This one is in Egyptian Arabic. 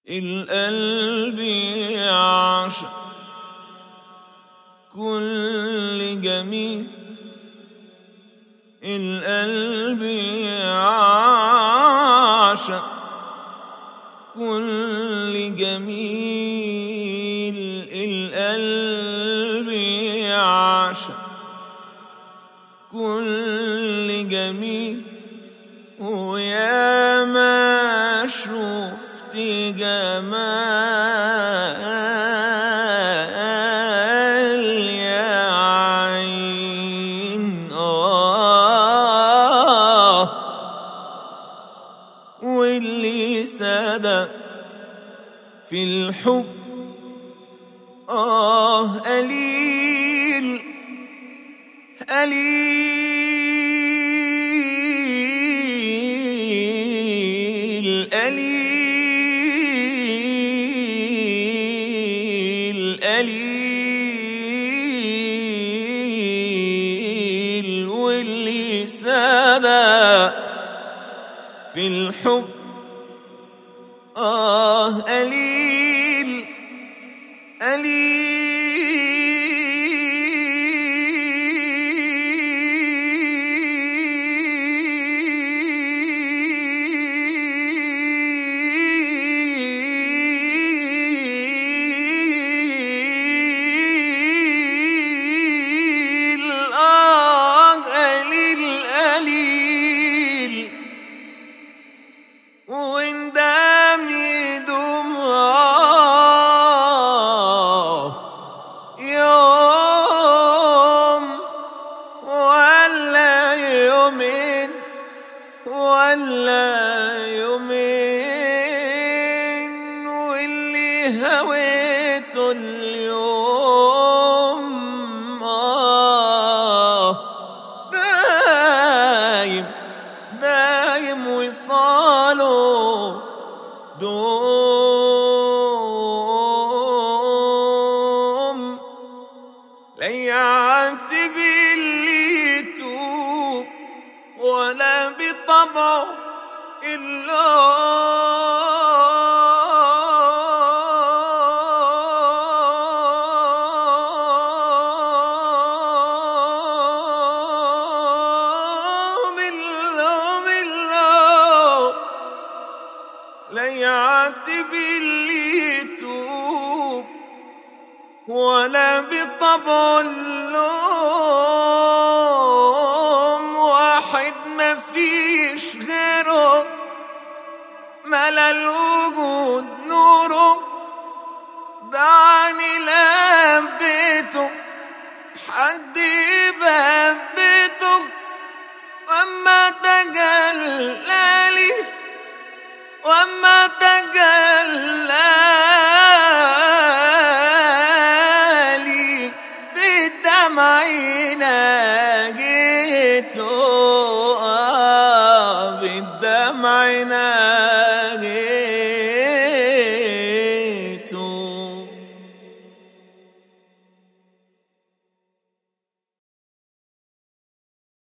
القلب يعشق كل جميل القلب يعشق كل جميل القلب يعشق كل جميل ويا ما شفت جمال يا عين آه واللي صدق في الحب آه قليل قليل قليل قليل واللي سبق في الحب آه قليل قليل آه قليل قليل وندم يدوم آه يوم ولا يومين ولا يومين واللي هويته اليوم آه دايم دايم وصاله دوم ليعت باللي يتوب ولا بطبعه اللوم اللوم اللوم لا يعتب اللي يتوب ولا بطبع اللوم واحد ما فيش غيره ملا الوجود نوره دعني لبيته حد بهبته وما تجلالي وما تجلالي بالدمع ناجيته